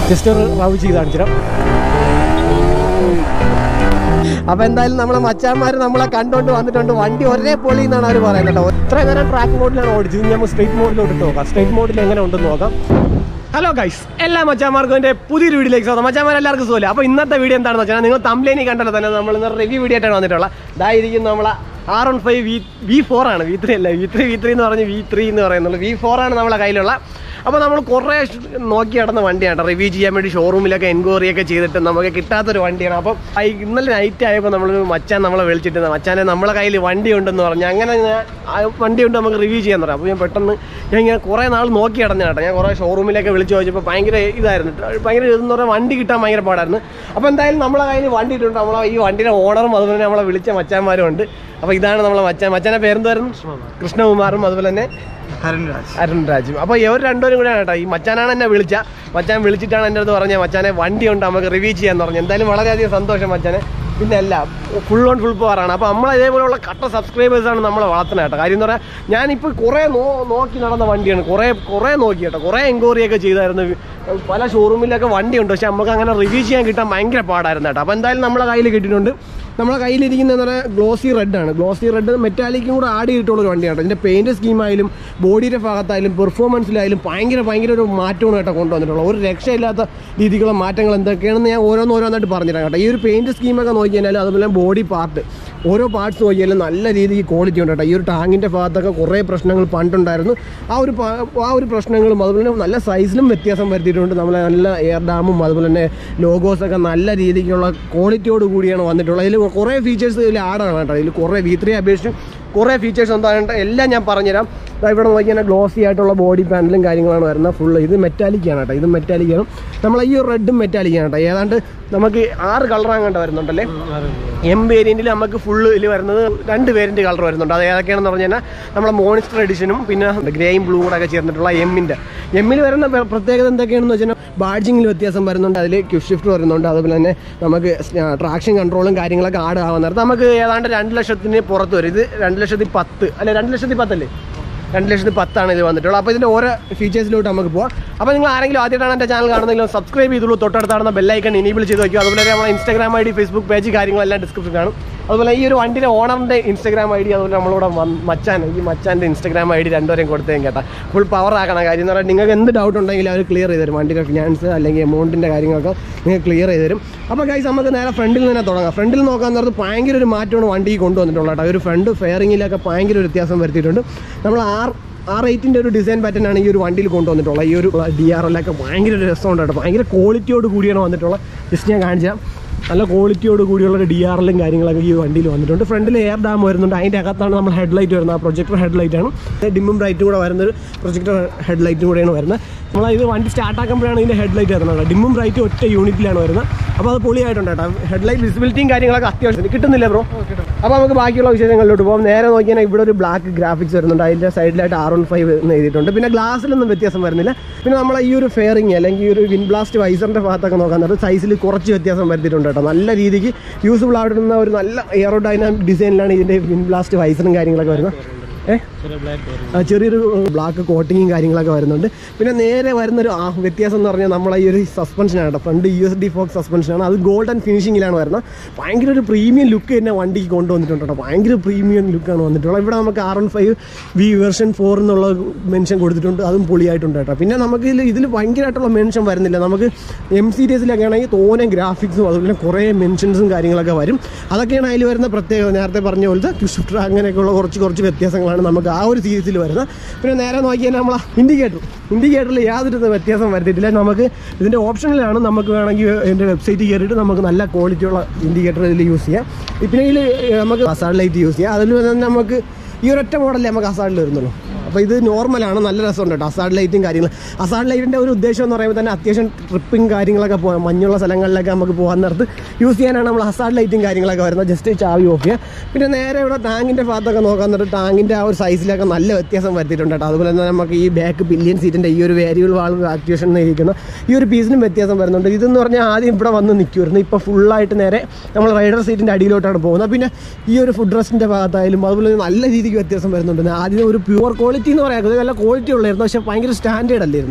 just ഒരു rev ചെയ്ത് കാണിച്ചിരാം അപ്പൊ എന്തായാലും നമ്മളെ മച്ചാന്മാർ നമ്മളെ കണ്ടോണ്ട് വന്നിട്ടുണ്ട് വണ്ടി ഒരേ പൊളി എന്നാണ് അവർ പറയുന്നത് കേട്ടോ ഇത്ര നേരം ട്രാക്ക് മോഡിലാണ് ഓടിച്ചത് ഇനി നമുക്ക് സ്ട്രേറ്റ് മോഡിലോട്ട് ഇട്ട് നോക്കാം സ്ട്രേറ്റ് മോഡിൽ എങ്ങനെ ഉണ്ടെന്ന് നോക്കാം ഹലോ ഗൈസ് എല്ലാ മച്ചാന്മാർക്കും എൻ്റെ പുതിയൊരു വീഡിയോയിലേക്ക് സ്വാഗതം മച്ചാന്മാർ എല്ലാവർക്കും സുഖം അപ്പോൾ ഇന്നത്തെ വീഡിയോ എന്താണെന്ന് വെച്ചാൽ നിങ്ങൾ തമ്പ്ലേനി കണ്ടല്ലോ തന്നെ നമ്മൾ ഇന്ന് റിവ്യൂ വീഡിയോ ആയിട്ടാണ് വന്നിട്ടുള്ളത് ഇതായിരിക്കും നമ്മളെ R one five V V four ആണ് വി ത്രീ അല്ല വി ത്രീ വി ത്രീ എന്ന് പറഞ്ഞ് വി ത്രീ എന്ന് പറയുന്നുള്ളൂ വി ഫോർ ആണ് നമ്മളെ കയ്യിലുള്ള അപ്പോൾ നമ്മൾ കുറേ ഷ് നോക്കി നടന്ന വണ്ടിയാണ് റിവ്യൂ ചെയ്യാൻ വേണ്ടി ഷോറൂമിലൊക്കെ എൻക്വയറി ഒക്കെ ചെയ്തിട്ട് നമുക്ക് കിട്ടാത്തൊരു വണ്ടിയാണ് അപ്പോൾ ഈ ഇന്നലെ നൈറ്റ് ആയപ്പോൾ നമ്മൾ മച്ചാൻ നമ്മളെ വിളിച്ചിട്ട് മച്ചാനെ നമ്മളെ കയ്യിൽ വണ്ടി ഉണ്ടെന്ന് പറഞ്ഞു അങ്ങനെ ഞാൻ ആ വണ്ടി ഉണ്ട് നമുക്ക് റിവ്യൂ ചെയ്യാൻ പറയാം അപ്പോൾ ഞാൻ പെട്ടെന്ന് ഞാൻ ഇങ്ങനെ കുറേ നാൾ നോക്കി നടന്നു കേട്ടോ ഞാൻ കുറേ ഷോറൂമിലൊക്കെ വിളിച്ച് ചോദിച്ചപ്പോൾ ഭയങ്കര ഇതായിരുന്നു ഭയങ്കര ഇതെന്ന് പറഞ്ഞാൽ വണ്ടി കിട്ടാൻ ഭയങ്കര പാടായിരുന്നു അപ്പോൾ എന്തായാലും നമ്മളെ കയ്യിൽ വണ്ടി ഇട്ടുണ്ട് നമ്മളെ ഈ വണ്ടിയുടെ ഓണറും അതുപോലെ തന്നെ നമ്മളെ വിളിച്ച മച്ചാന്മാരും ഉണ്ട് അപ്പോൾ ഇതാണ് നമ്മളെ മച്ചാൻ മച്ചാൻ്റെ പേരെന്തായിരുന്നു കൃഷ്ണകുമാറും അതുപോലെ തന്നെ ഹരൺരാജ് അരുൺ രാജും അപ്പോൾ ഇവർ രണ്ടുപേരും കൂടെയാണ് കേട്ടോ ഈ മച്ചാനാണ് എന്നെ വിളിച്ച മച്ചാൻ വിളിച്ചിട്ടാണ് എൻ്റെ അടുത്ത് പറഞ്ഞത് മച്ചാനെ വണ്ടി ഉണ്ട് നമുക്ക് റിവ്യൂ ചെയ്യാന്ന് പറഞ്ഞു എന്തായാലും വളരെയധികം സന്തോഷം മച്ചാനെ പിന്നെ അല്ല ഫുൾ ഓൺ ഫുൾ പവറാണ് അപ്പോൾ നമ്മൾ ഇതേപോലെയുള്ള കട്ട സബ്സ്ക്രൈബേഴ്സാണ് നമ്മളെ വളർത്തുന്നത് കേട്ടോ കാര്യം എന്ന് പറഞ്ഞാൽ ഞാനിപ്പോൾ കുറേ നോ നോക്കി നടന്ന വണ്ടിയാണ് കുറേ കുറേ നോക്കി കേട്ടോ കുറേ എൻക്വയറി ഒക്കെ ചെയ്തായിരുന്നു പല ഷോറൂമിലൊക്കെ വണ്ടിയുണ്ട് പക്ഷെ നമുക്ക് അങ്ങനെ റിവ്യൂ ചെയ്യാൻ കിട്ടാൻ ഭയങ്കര പാടായിരുന്നു കേട്ടോ അപ്പോൾ എന്തായാലും നമ്മളെ കയ്യിൽ കിട്ടിയിട്ടുണ്ട് നമ്മളെ കയ്യിലിരിക്കുന്നത് പറഞ്ഞാൽ ഗ്ലോസി റെഡ് ആണ് ഗ്ലോസി റെഡ് മെറ്റാലിക്കും കൂടെ ആഡ് ചെയ്തിട്ടുള്ള ഒരു വണ്ടിയാണ് ഇതിൻ്റെ പെയിൻറ് സ്കീമായാലും ബോഡിയുടെ ഭാഗത്തായാലും പെർഫോമൻസിലായാലും ഭയങ്കര ഭയങ്കര ഒരു മാറ്റമാണ് കേട്ടോ കൊണ്ടുവന്നിട്ടുള്ളത് ഒരു രക്ഷയില്ലാത്ത രീതിക്കുള്ള മാറ്റങ്ങൾ എന്തൊക്കെയാണെന്ന് ഞാൻ ഓരോന്ന് ഓരോന്നായിട്ട് പറഞ്ഞുതരാം കേട്ടോ ഈ ഒരു പെയിൻറ് സ്കീമൊക്കെ നോക്കി കഴിഞ്ഞാൽ അതുപോലെ ബോഡി പാർട്ട് ഓരോ പാർട്സ് നോക്കിയാലും നല്ല രീതിക്ക് ക്വാളിറ്റി ഉണ്ട് കേട്ടോ ഈ ഒരു ടാങ്കിൻ്റെ ഭാഗത്തൊക്കെ കുറേ പ്രശ്നങ്ങൾ പണ്ടുണ്ടായിരുന്നു ആ ഒരു പ- ആ ഒരു പ്രശ്നങ്ങളും അതുപോലെ തന്നെ നല്ല സൈസിലും വ്യത്യാസം വരുത്തിയിട്ടുണ്ട് നമ്മളെ നല്ല എയർ ഡാമും അതുപോലെ തന്നെ ലോഗോസൊക്കെ നല്ല രീതിക്കുള്ള ക്വാളിറ്റിയോട് കൂടിയാണ് വന്നിട്ടുള്ളത് അതിൽ കുറേ ഫീച്ചേഴ്സ് ഇതിൽ ആഡാണ് കേട്ടോ ഇതിൽ കുറേ വി ത്രീ അപേക്ഷിച്ച് കുറേ ഫീച്ചേഴ്സ് എന്താണ്ട് എല്ലാം ഞാൻ പറഞ്ഞുതരാം ദാ ഇവിടെ നോക്കിയാൽ ഗ്ലോസി ആയിട്ടുള്ള ബോഡി പാനലും കാര്യങ്ങളാണ് വരുന്നത് ഫുള്ള് ഇത് മെറ്റാലിക്കാണ് കേട്ടോ ഇത് മെറ്റാലിക്കാണ് നമ്മൾ ഈ ഒരു റെഡും മെറ്റാലിക്കാണ് കേട്ടോ ഏതാണ്ട് നമുക്ക് ആറ് കളറാണ് കണ്ട വരുന്നുണ്ടല്ലേ എം വേരിയൻറ്റിൽ നമുക്ക് ഫുള്ള് ഇതിൽ വരുന്നത് രണ്ട് വേരിയൻറ്റ് കളർ വരുന്നുണ്ട് അത് ഏതൊക്കെയാണെന്ന് പറഞ്ഞു കഴിഞ്ഞാൽ നമ്മളെ മോണിസ്റ്റർ എഡിഷനും പിന്നെ ഗ്രേയും ബ്ലൂ കൂടെ ഒക്കെ ചേർന്നിട്ടുള്ള എമ്മിൻ്റെ എമ്മിൽ വരുന്ന പ്ര- പ്രത്യേകത എന്തൊക്കെയാണെന്ന് വെച്ചാൽ ബാഡ്ജിങ്ങിൽ വ്യത്യാസം വരുന്നുണ്ട് അതിൽ ക്യു ഷിഫ്റ്റ് വരുന്നുണ്ട് അതുപോലെ തന്നെ നമുക്ക് ട്രാക്ഷൻ കൺട്രോളും കാര്യങ്ങളൊക്കെ ആഡ് ആവാൻ നേരത്ത് നമുക്ക് ഏതാണ്ട് രണ്ട് ലക്ഷത്തിന് പുറത്ത് വരും ഇത് രണ്ട് ലക്ഷത്തി പത്ത് അല്ലെ രണ്ട് ലക്ഷത്തി പത്തല്ലേ രണ്ട് ലക്ഷത്തി പത്താണ് ഇത് വന്നിട്ടുള്ളത് അപ്പോൾ ഇതിൻ്റെ ഓരോ ഫീച്ചേഴ്സിലോട്ട് നമുക്ക് പോകാം അപ്പോൾ നിങ്ങൾ ആരെങ്കിലും ആദ്യമായിട്ടാണ് എൻ്റെ ചാനൽ കാണുന്നെങ്കിലും സബ്സ്ക്രൈബ് ചെയ്തുള്ളൂ തൊട്ടടുത്താണെന്ന ബെല്ലൈക്കൺ ഇനേബിൾ ചെയ്ത് വയ്ക്കുക അതുപോലെ തന്നെ നമ്മുടെ ഇൻസ്റ്റാഗ്രാം ഐ ഡി ഫേസ്ബുക്ക് പേജ് കാര്യങ്ങളെല്ലാം ഡിസ്ക്രിപ്ഷൻ കാണും അതുപോലെ ഈ ഒരു വണ്ടിയുടെ ഓണറിൻ്റെ ഇൻസ്റ്റാഗ്രാം ഐ ഡി അതുപോലെ നമ്മളിവിടെ വന്ന് മച്ചാൻ ഈ മച്ചാൻ്റെ ഇൻസ്റ്റാഗ്രാം ഐ ഡി രണ്ടുപേരെയും കൊടുത്തേം കേട്ടാ ഫുൾ പവർ ആക്കണം കാര്യം എന്ന് പറഞ്ഞാൽ നിങ്ങൾക്ക് എന്ത് ഡൗട്ട് ഉണ്ടെങ്കിലും അവർ ക്ലിയർ ചെയ്ത് തരും വണ്ടിയുടെ ഫിനാൻസ് അല്ലെങ്കിൽ എമൗണ്ടിൻ്റെ കാര്യങ്ങളൊക്കെ നിങ്ങൾക്ക് ക്ലിയർ ചെയ്ത് തരും അപ്പോൾ ഗൈസ് നമുക്ക് നേരെ ഫ്രണ്ടിൽ തന്നെ തുടങ്ങാം ഫ്രണ്ടിൽ നോക്കാൻ നേരത്ത് ഭയങ്കര ഒരു മാറ്റമാണ് വണ്ടി കൊണ്ടുവന്നിട്ടുള്ളത് കേട്ടോ ഒരു ഫ്രണ്ട് ഫെയറിങ്ങിലൊക്കെ ഭയങ്കര ഒരു വ്യത്യാസം വരുത്തിയിട്ടുണ്ട് നമ്മൾ ആർ ആർ എയ്റ്റിൻ്റെ ഒരു ഡിസൈൻ പാറ്റേൺ ആണ് ഈ ഒരു വണ്ടിയിൽ കൊണ്ടുവന്നിട്ടുള്ളത് ഈ ഒരു ഡി ആർ എല്ലൊക്കെ ഭയങ്കര ഒരു രസമുണ്ട് കേട്ടോ ഭയങ്കര ക്വാളിറ്റിയോട് കൂടിയാണ് വന്നിട്ടുള്ളത് ജസ്റ്റ് ഞാൻ കാണിച്ചാൽ നല്ല ക്വാളിറ്റിയോട് കൂടിയുള്ള ഒരു ഡി ആർ എല്ലും കാര്യങ്ങളൊക്കെ ഈ വണ്ടിയിൽ വന്നിട്ടുണ്ട് ഫ്രണ്ടിൽ എയർ ഡാം വരുന്നുണ്ട് അതിൻ്റെ അകത്താണ് നമ്മൾ ഹെഡ്ലൈറ്റ് വരുന്നത് ആ പ്രൊജക്ടർ ഹെഡ്ലൈറ്റ് ആണ് ഡിമ്മും ബ്രൈറ്റും കൂടെ വരുന്നൊരു പ്രൊജക്ടർ ഹെഡ്ലൈറ്റും കൂടെയാണ് വരുന്നത് നമ്മൾ ഇത് വണ്ടി സ്റ്റാർട്ട് ആക്കുമ്പോഴാണ് ഇതിൻ്റെ ഹെഡ്ലൈറ്റ് വരുന്നത് ഡിമ്മും ബ്രൈറ്റും ഒറ്റ യൂണിറ്റിലാണ് വരുന്നത് അപ്പോൾ അത് പൊളിയായിട്ടുണ്ട് കേട്ടോ ഹെഡ്ലൈറ്റ് വിസിബിലിറ്റിയും കാര്യങ്ങളൊക്കെ അത്യാവശ്യം കിട്ടുന്നില്ല ബ്രോ അപ്പോൾ നമുക്ക് ബാക്കിയുള്ള വിശേഷങ്ങളിലോട്ട് പോകാം നേരെ നോക്കിയാൽ ഇവിടെ ഒരു ബ്ലാക്ക് ഗ്രാഫിക്സ് വരുന്നുണ്ട് അതിൻ്റെ സൈഡിലായിട്ട് ആർ വൺ ഫൈവ് എന്ന് എഴുതിയിട്ടുണ്ട് പിന്നെ ഗ്ലാസ്സിലൊന്നും വ്യത്യാസം വരുന്നില്ല പിന്നെ നമ്മളെ ഈ ഒരു ഫെയറിങ് അല്ലെങ്കിൽ ഈ ഒരു വിൻ ബ്ലാസ്റ്റ് വൈസറിൻ്റെ ഭാഗത്തൊക്കെ നോക്കാൻ നേരത്ത് സൈസിൽ കുറച്ച് വ്യത്യാസം വരുത്തിയിട്ടുണ്ട് കേട്ടോ നല്ല രീതിക്ക് യൂസ്ഫുൾ ആയിട്ടുള്ള ഒരു നല്ല എയറോഡൈനാമിക് ഡിസൈനിലാണ് ഇതിൻ്റെ വിൻ ബ്ലാസ്റ്റ് വൈസറും കാര്യങ്ങളൊക്കെ വരുന്നത് ഏഹ് ആ, ചെറിയൊരു ബ്ലാക്ക് കോട്ടിങ്ങും കാര്യങ്ങളൊക്കെ വരുന്നുണ്ട് പിന്നെ നേരെ വരുന്നൊരു ആ വ്യത്യാസം എന്ന് പറഞ്ഞാൽ നമ്മളെ ഈ ഒരു സസ്പെൻഷനാണ് കേട്ടോ front U S D forks സസ്പെൻഷനാണ് അത് ഗോൾഡൻ ഫിനിഷിങ്ങിലാണ് വരുന്നത് ഭയങ്കര ഒരു പ്രീമിയം ലുക്ക് തന്നെ വണ്ടിക്ക് കൊണ്ടുവന്നിട്ടുണ്ട് കേട്ടോ ഭയങ്കര പ്രീമിയം ലുക്കാണ് വന്നിട്ടുള്ളത് ഇവിടെ നമുക്ക് R one five V version four എന്നുള്ള മെൻഷൻ കൊടുത്തിട്ടുണ്ട് അതും പൊളിയായിട്ടുണ്ട് കേട്ടോ പിന്നെ നമുക്ക് ഇതിൽ ഇതിൽ ഭയങ്കരമായിട്ടുള്ള മെൻഷൻ വരുന്നില്ല നമുക്ക് എം സീരീസിലൊക്കെ ആണെങ്കിൽ തോനെ ഗ്രാഫിക്സും അതുപോലെ തന്നെ കുറേ മെൻഷൻസും കാര്യങ്ങളൊക്കെ വരും അതൊക്കെയാണ് അതിൽ വരുന്ന പ്രത്യേകത നേരത്തെ പറഞ്ഞ പോലത്തെ ക്യുഷിഫ്റ്റർ അങ്ങനെയൊക്കെയുള്ള കുറച്ച് കുറച്ച് വ്യത്യാസങ്ങളാണ് നമുക്ക് ആ ഒരു സീരീസിൽ വരുന്നത് പിന്നെ നേരെ നോക്കിയാൽ നമ്മൾ ഇൻഡിക്കേറ്റർ ഇൻഡിക്കേറ്ററിൽ യാതൊരു വ്യത്യാസം വരുത്തിയിട്ടില്ല നമുക്ക് ഇതിൻ്റെ ഓപ്ഷനിലാണ് നമുക്ക് വേണമെങ്കിൽ ഇതിൻ്റെ വെബ്സൈറ്റ് കയറിയിട്ട് നമുക്ക് നല്ല ക്വാളിറ്റിയുള്ള ഇൻഡിക്കേറ്റർ ഇതിൽ യൂസ് ചെയ്യാം പിന്നെ ഇതിൽ നമുക്ക് അസാഡ് ലൈറ്റ് യൂസ് ചെയ്യാം അതിൽ തന്നെ നമുക്ക് ഈ ഒരൊറ്റ മോഡലേ നമുക്ക് അസാഡിൽ വരുന്നുള്ളൂ അപ്പോൾ ഇത് നോർമലാണ് നല്ല രസമുണ്ട് കേട്ടോ അസാഡ് ലൈറ്റും കാര്യങ്ങളും അസാഡ് ലൈറ്റിൻ്റെ ഒരു ഉദ്ദേശം എന്ന് പറയുമ്പോൾ തന്നെ അത്യാവശ്യം ട്രിപ്പിംഗ് കാര്യങ്ങളൊക്കെ പോകാം മഞ്ഞുള്ള സ്ഥലങ്ങളിലൊക്കെ നമുക്ക് പോകാൻ നേരത്ത് യൂസ് ചെയ്യാനാണ് നമ്മൾ അസാഡ് ലൈറ്റും കാര്യങ്ങളൊക്കെ വരുന്നത് ജസ്റ്റ് ചാവി ഓഫ് ചെയ്യുക പിന്നെ നേരെ ഇവിടെ ടാങ്കിൻ്റെ ഭാഗത്തൊക്കെ നോക്കാൻ നേരത്ത് ടാങ്കിൻ്റെ ആ ഒരു സൈസിലൊക്കെ നല്ല വ്യത്യാസം വരുത്തിയിട്ടുണ്ട് കേട്ടോ അതുപോലെ തന്നെ നമുക്ക് ഈ ബാക്ക് പില്ലിയൻ സീറ്റിൻ്റെ ഈ ഒരു വേരിയബിൾ വാൾവ് ആക്ടിവേഷൻ ഇരിക്കുന്ന ഈ ഒരു പീസിനും വ്യത്യാസം വരുന്നുണ്ട് ഇതെന്ന് പറഞ്ഞാൽ ആദ്യം ഇവിടെ വന്ന് നിൽക്കുമായിരുന്നു ഇപ്പോൾ ഫുള്ളായിട്ട് നേരെ നമ്മൾ റൈഡർ സീറ്റിൻ്റെ അടിയിലോട്ടാണ് പോകുന്നത് പിന്നെ ഈ ഒരു ഫുഡ് റെസ്റ്റിൻ്റെ ഭാഗത്തായാലും അതുപോലെ നല്ല രീതിക്ക് വ്യത്യാസം വരുന്നുണ്ട് ആദ്യം ഒരു പ്യുവർ ക്വാളിറ്റി എന്ന് പറയാം അത് നല്ല ക്വാളിറ്റി ഉള്ളായിരുന്നു പക്ഷേ ഭയങ്കര സ്റ്റാൻഡേർഡ് അല്ലായിരുന്നു